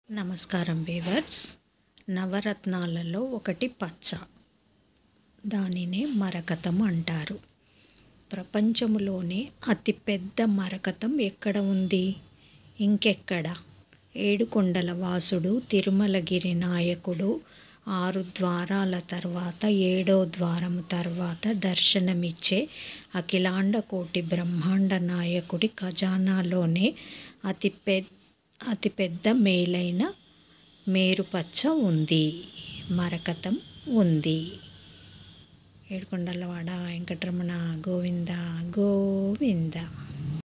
నమస్కారం వీవర్స్ నవరత్నాలలో ఒకటి పచ్చ దానినే మరకతం అంటారు ప్రపంచంలోనే అతిపెద్ద మరకతం ఎక్కడ ఉంది ఇంకెక్కడ ఏడుకొండల వాసుడు తిరుమలగిరి నాయకుడు ఆరు ద్వారాల తర్వాత ఏడో ద్వారము తర్వాత దర్శనమిచ్చే అఖిలాండ కోటి బ్రహ్మాండ నాయకుడి ఖజానాలోనే అతి పె అతిపెద్ద మేలైన మేరుపచ్చ ఉంది మరకతం ఉంది ఏడుకొండలవాడ వెంకటరమణ గోవింద గోవింద